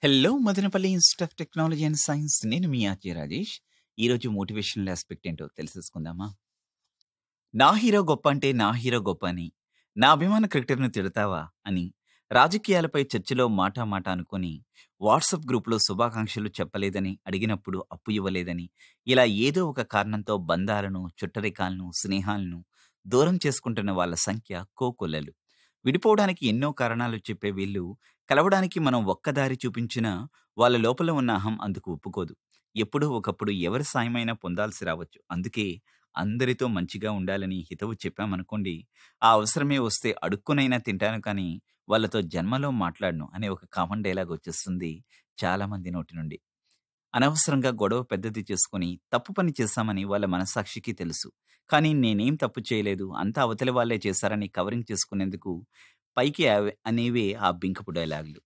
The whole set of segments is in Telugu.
hello Madanapalle institute of technology and science నేను మీ ఆర్జే రాజేష్ ఈరోజు మోటివేషనల్ ఆస్పెక్ట్ ఏంటో తెలిసేసుకుందామా నా హీరో గొప్ప అంటే నా హీరో గొప్ప అని నా అభిమాన క్రికెటర్ను తిడతావా అని రాజకీయాలపై చర్చలో మాట మాట అనుకొని వాట్సాప్ గ్రూప్లో శుభాకాంక్షలు చెప్పలేదని అడిగినప్పుడు అప్పు ఇవ్వలేదని ఇలా ఏదో ఒక కారణంతో బంధాలను చుట్టరికాలను స్నేహాలను దూరం చేసుకుంటున్న వాళ్ళ సంఖ్య కోకొల్లలు విడిపోవడానికి ఎన్నో కారణాలు చెప్పే వీళ్ళు కలవడానికి మనం ఒక్కదారి చూపించినా వాళ్ళ లోపల ఉన్న అహం అందుకు ఒప్పుకోదు ఎప్పుడో ఒకప్పుడు ఎవరి సాయమైనా పొందాల్సి రావచ్చు అందుకే అందరితో మంచిగా ఉండాలని హితవు చెప్పామనుకోండి ఆ అవసరమే వస్తే అడుక్కునైనా తింటాను కానీ వాళ్ళతో జన్మలో మాట్లాడను అనే ఒక కామన్ డైలాగ్ వచ్చేస్తుంది చాలా మంది నోటి నుండి అనవసరంగా గొడవ పెద్దది చేసుకుని తప్పు పని చేశామని వాళ్ళ మనసాక్షికి తెలుసు కానీ నేనేం తప్పు చేయలేదు అంతా అవతలి వాళ్ళే చేశారని కవరింగ్ చేసుకునేందుకు పైకి అవ- అనేవే ఆ బింకపు డైలాగులు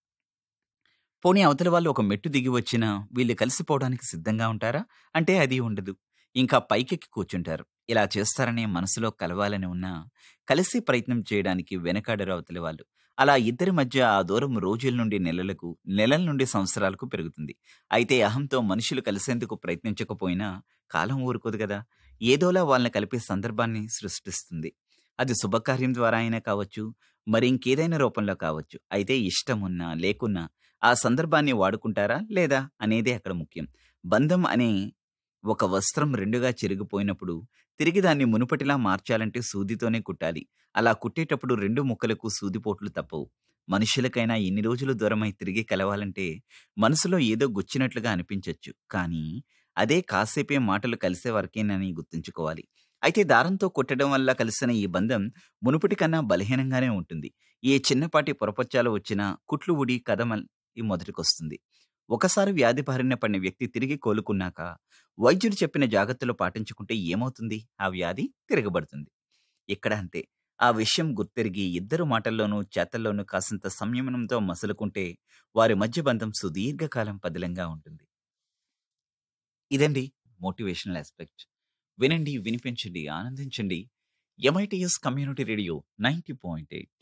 పోనీ అవతలి వాళ్ళు ఒక మెట్టు దిగి వచ్చినా వీళ్ళు కలిసిపోవడానికి సిద్ధంగా ఉంటారా అంటే అది ఉండదు ఇంకా పైకెక్కి కూర్చుంటారు ఇలా చేస్తారనే మనసులో కలవాలని ఉన్నా కలిసి ప్రయత్నం చేయడానికి వెనకాడరు అవతలి వాళ్ళు అలా ఇద్దరి మధ్య ఆ దూరం రోజుల నుండి నెలలకు నెలల నుండి సంవత్సరాలకు పెరుగుతుంది అయితే అహంతో మనుషులు కలిసేందుకు ప్రయత్నించకపోయినా కాలం ఊరుకోదు కదా ఏదోలా వాళ్ళని కలిపే సందర్భాన్ని సృష్టిస్తుంది అది శుభకార్యం ద్వారా అయినా కావచ్చు మరి ఇంకేదైనా రూపంలో కావచ్చు అయితే ఇష్టం ఉన్నా లేకున్నా ఆ సందర్భాన్ని వాడుకుంటారా లేదా అనేదే అక్కడ ముఖ్యం బంధం అనే ఒక వస్త్రం రెండుగా చిరిగిపోయినప్పుడు తిరిగి దాన్ని మునుపటిలా మార్చాలంటే సూదితోనే కుట్టాలి అలా కుట్టేటప్పుడు రెండు ముక్కలకు సూదిపోట్లు తప్పవు మనుషులకైనా ఎన్ని రోజులు దూరమై తిరిగి కలవాలంటే మనసులో ఏదో గుచ్చినట్లుగా అనిపించవచ్చు కానీ అదే కాసేపే మాటలు కలిసే వరకేనని గుర్తుంచుకోవాలి అయితే దారంతో కొట్టడం వల్ల కలిసిన ఈ బంధం మునుపటి కన్నా బలహీనంగానే ఉంటుంది ఏ చిన్నపాటి పొరపచ్చాలు వచ్చినా కుట్లు ఉడి కథ మళ్ళీ మొదటికొస్తుంది ఒకసారి వ్యాధి బారిన పడిన వ్యక్తి తిరిగి కోలుకున్నాక వైద్యుడు చెప్పిన జాగ్రత్తలు పాటించుకుంటే ఏమవుతుంది ఆ వ్యాధి తిరగబడుతుంది ఇక్కడ అంతే ఆ విషయం గుర్తెరిగి ఇద్దరు మాటల్లోనూ చేతల్లోనూ కాసింత సంయమనంతో మసలుకుంటే వారి మధ్య బంధం సుదీర్ఘకాలం పదిలంగా ఉంటుంది ఇదండి మోటివేషనల్ ఆస్పెక్ట్ వినండి వినిపించండి ఆనందించండి MITS community radio ninety point eight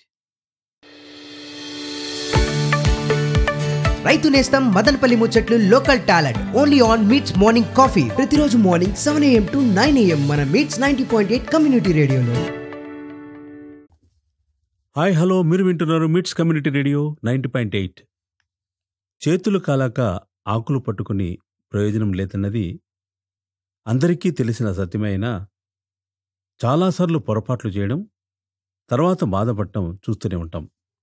రైతు నేస్తం మదనపల్లి ముచ్చట్లు local talent only on MITS morning coffee ప్రతిరోజు morning seven AM to nine AM మన MITS ninety point eight community రేడియోలో హాయ్ హలో మీరు వింటున్నారు MITS community radio ninety point eight చేతులు కాలాక ఆకులు పట్టుకుని ప్రయోజనం లేదన్నది అందరికీ తెలిసిన సత్యమైన చాలాసార్లు పొరపాట్లు చేయడం తర్వాత బాధపడటం చూస్తూనే ఉంటాం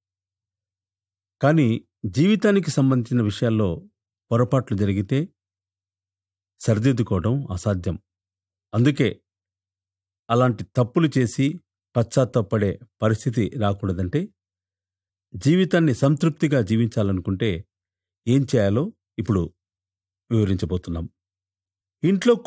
కానీ జీవితానికి సంబంధించిన విషయాల్లో పొరపాట్లు జరిగితే సరిదిద్దుకోవడం అసాధ్యం అందుకే అలాంటి తప్పులు చేసి పశ్చాత్తాపడే పరిస్థితి రాకూడదంటే జీవితాన్ని సంతృప్తిగా జీవించాలనుకుంటే ఏం చేయాలో ఇప్పుడు వివరించబోతున్నాం ఇంట్లో